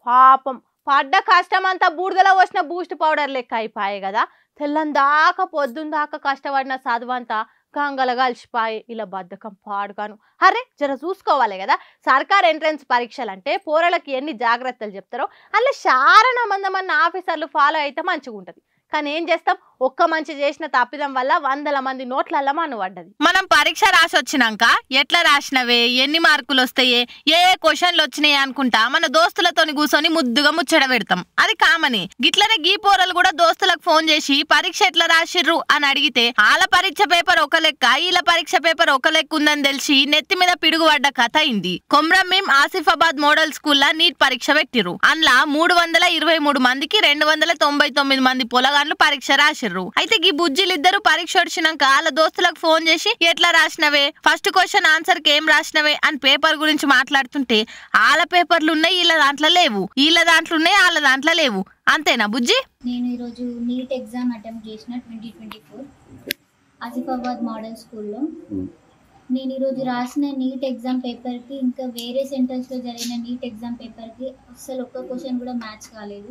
పాపం పడ్డ కష్టం అంతా బూడిదలో వచ్చిన బూస్ట్ పౌడర్ లెక్క అయిపోయాయి కదా తెల్లం దాకా పొద్దున్న దాకా కష్టపడిన చదువంతా గంగల కలిసిపోయి ఇలా బద్ధకం పాడుగాను అరే జర చూసుకోవాలి కదా సర్కార్ ఎంట్రన్స్ పరీక్షలు అంటే పోరలకి ఎన్ని జాగ్రత్తలు చెప్తారో అలా చారణ మందమన్న ఆఫీసర్లు ఫాలో అయితే మంచిగా ఉంటుంది కానీ ఏం చేస్తాం ఒక్క మంచి చేసిన తప్పిదం వల్ల వందల మంది నోట్లల్ల మను పడ్డది మనం పరీక్ష రాసి వచ్చినాక ఎట్లా రాసినవే ఎన్ని మార్కులు వస్తాయే ఏ ఏ క్వశ్చన్లు వచ్చినాయి అనుకుంటా మన దోస్తులతోని కూర్చొని ముద్దుగా ముచ్చట పెడతాం అది కామని గిట్లనే గీ పోరలు కూడా దోస్తులకు ఫోన్ చేసి పరీక్ష ఎట్లా రాసిర్రు అని అడిగితే వాళ్ళ పరీక్ష పేపర్ ఒక లెక్క వీళ్ళ పరీక్ష పేపర్ ఒక లెక్క ఉందని తెలిసి నెత్తి మీద పిడుగు పడ్డ కథ అయింది Komaram Bheem Asifabad model school NEET పరీక్ష పెట్టిర్రు అందులో మూడు వందల ఇరవై మూడు మందికి రెండు వందల తొంభై తొమ్మిది మంది పొలగాన్లు పరీక్ష రాసిర్రు అయితే ఈ బుజ్జిలిద్దరు పరీక్ష వచ్చినాక వాళ్ళ దోస్తులకు ఫోన్ చేసి ఎట్లా రాసినవే ఫస్ట్ క్వశ్చన్ ఆన్సర్ కి ఏం రాసినవే అని పేపర్ గురించి మాట్లాడుతుంటే వాళ్ళ పేపర్లు ఉన్నాయి వీళ్ళ దాంట్లో లేవు వీళ్ళ దాంట్లో ఉన్నాయి వాళ్ళ దాంట్లో లేవు అంతేనా బుజ్జి నేను ఈరోజు నీట్ ఎగ్జామ్ అటెంప్ట్ చేసిన twenty twenty four Asifabad model స్కూల్లో నేను ఈరోజు రాసిన నీట్ ఎగ్జామ్ పేపర్కి ఇంకా వేరే సెంటర్స్లో జరిగిన నీట్ ఎగ్జామ్ పేపర్కి అస్సలు ఒక్క క్వశ్చన్ కూడా మ్యాచ్ కాలేదు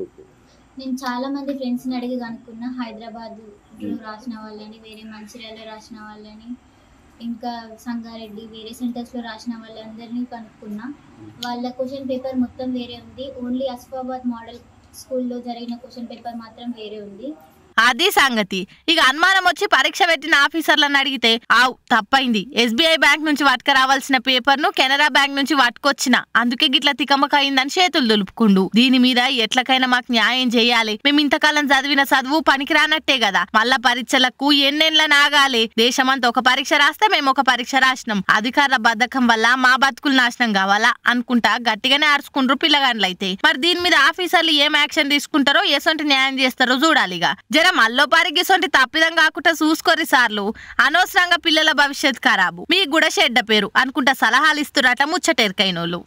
నేను చాలా మంది ఫ్రెండ్స్ని అడిగి కనుక్కున్నా హైదరాబాద్లో రాసిన వాళ్ళని వేరే మంచిర్యాలలో రాసిన వాళ్ళని ఇంకా సంగారెడ్డి వేరే సెంటర్స్లో రాసిన వాళ్ళందరినీ కనుక్కున్నా వాళ్ళ క్వశ్చన్ పేపర్ మొత్తం వేరే ఉంది ఓన్లీ అస్ఫాబాద్ మోడల్ స్కూల్లో జరిగిన క్వశ్చన్ పేపర్ మాత్రం వేరే ఉంది అది సంగతి ఇక అనుమానం వచ్చి పరీక్ష పెట్టిన ఆఫీసర్లను అడిగితే ఆవ్ తప్పైంది ఎస్బీఐ బ్యాంక్ నుంచి పట్టుక రావాల్సిన పేపర్ ను కెనరా బ్యాంక్ నుంచి పట్టుకొచ్చిన అందుకే గిట్ల తికమక అయిందని చేతులు దులుపుకుండు దీని మీద ఎట్లకైనా మాకు న్యాయం చేయాలి మేము ఇంతకాలం చదివిన చదువు పనికిరానట్టే కదా మళ్ళా పరీక్షలకు ఎన్నెండ్ల నాగాలి దేశమంతా ఒక పరీక్ష రాస్తే మేము ఒక పరీక్ష రాసినాం అధికారుల బద్ధకం వల్ల మా బతుకులు నాశనం కావాలా అనుకుంటా గట్టిగానే అరుచుకుండ్రు పిల్లగాండ్లైతే మరి దీని మీద ఆఫీసర్లు ఏం యాక్షన్ తీసుకుంటారో ఎసొంటి న్యాయం చేస్తారో చూడాలిగా జర మల్లో పారిగిసొంటి తప్పిదం కాకుండా చూసుకోరి సార్లు అనవసరంగా పిల్లల భవిష్యత్ ఖరాబు మీకు కూడా చెడ్డ పేరు అనుకుంటా సలహాలు ఇస్తురట ముచ్చటెరకైనోళ్ళు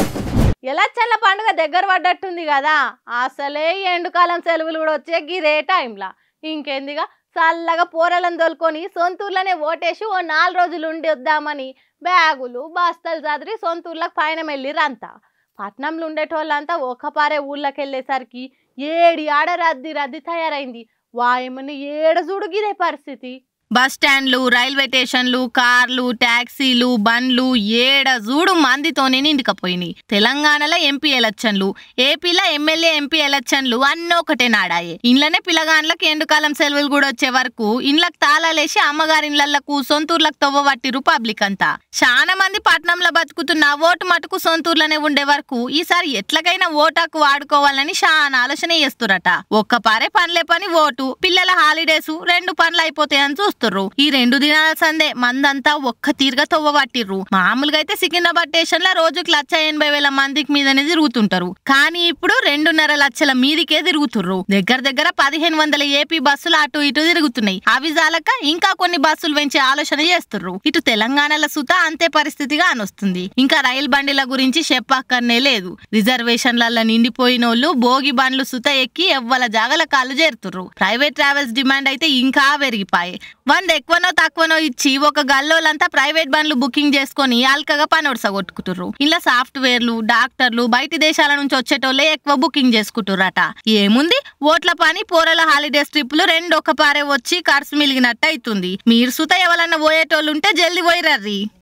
ఎలచ్చల్ల పండుగ దగ్గర పడ్డట్టుంది కదా అసలే ఈ ఎండుకాలం సెలవులు కూడా వచ్చే గిరే టైంలా ఇంకేందిగా చల్లగా పోరలను తోలుకొని సొంతూర్లోనే ఓటేసి ఓ నాలుగు రోజులు ఉండి వద్దామని బ్యాగులు బస్తాలు చదిరి సొంతూర్లకు పైన వెళ్ళిరంతా పట్నంలో ఉండేటోళ్ళంతా ఒక పారే ఊళ్ళకి వెళ్ళేసరికి ఏడి ఆడ రద్దీ రద్దీ తయారైంది వాయమని ఏడ చూడు గిదే పరిస్థితి బస్ స్టాండ్లు రైల్వే స్టేషన్లు కార్లు ట్యాక్సీలు బండ్లు ఏడ చూడు మందితోనే నిండుకపోయినాయి తెలంగాణలో ఎంపీ ఎలక్షన్లు ఏపీలో ఎమ్మెల్యే ఎంపీ ఎలక్షన్లు అన్నీ ఒకటే నాడాయే ఇంట్లోనే పిల్లగాండ్లకు ఎండుకాలం సెలవులు కూడా వచ్చే వరకు ఇండ్లకు తాళాలేసి అమ్మగారి ఇండ్లకు సొంతూర్లకు తవ్వబట్టిరు పబ్లిక్ అంతా చాలా మంది పట్నంలో బతుకుతున్న ఓటు మటుకు సొంతూర్లోనే ఉండే వరకు ఈసారి ఎట్లకైనా ఓటాకు వాడుకోవాలని చాలా ఆలోచన చేస్తురట ఒక్క పారే పనిలే పని ఓటు పిల్లల హాలిడేస్ రెండు పనులు అయిపోతాయని చూస్తున్నారు ఈ రెండు దినాల సందే మందంతా ఒక్క తీరుగా తవ్వబట్టిర్రు మామూలుగా అయితే సికింద్రాబాద్ స్టేషన్ లో రోజుకి లక్ష ఎనభై వేల మందికి మీదనే తిరుగుతుంటారు కానీ ఇప్పుడు రెండున్నర లక్షల మీదికే తిరుగుతుర్రు దగ్గర దగ్గర పదిహేను వందల ఏపీ బస్సులు అటు ఇటు తిరుగుతున్నాయి అవి జాలక ఇంకా కొన్ని బస్సులు పెంచే ఆలోచన చేస్తుర్రు ఇటు తెలంగాణలో సుత అంతే పరిస్థితిగా అనొస్తుంది ఇంకా రైలు బండిల గురించి చెప్పక్కర్నే లేదు రిజర్వేషన్లలో నిండిపోయిన వాళ్ళు భోగి బండ్లు సుత ఎక్కి ఎవ్వల జాగల కాళ్ళు చేరుతుర్రు ప్రైవేట్ ట్రావెల్స్ డిమాండ్ అయితే ఇంకా పెరిగిపాయి వంద ఎక్కువనో తక్కువనో ఇచ్చి ఒక గల్లోలంతా ప్రైవేట్ బండ్లు బుకింగ్ చేసుకొని అల్కగా పని ఒడసగొట్టుకుంటుర్రు ఇలా సాఫ్ట్వేర్లు డాక్టర్లు బయటి దేశాల నుంచి వచ్చేటోళ్ళే ఎక్కువ బుకింగ్ చేసుకుంటుర్రట ఏముంది ఓట్ల పని పోరల హాలిడేస్ ట్రిప్లు రెండు ఒక పారే వచ్చి ఖర్చు మిలిగినట్టు అవుతుంది మీరు సుత ఎవరన్నా పోయేటోళ్ళు ఉంటే జల్ది పోయిరర్రీ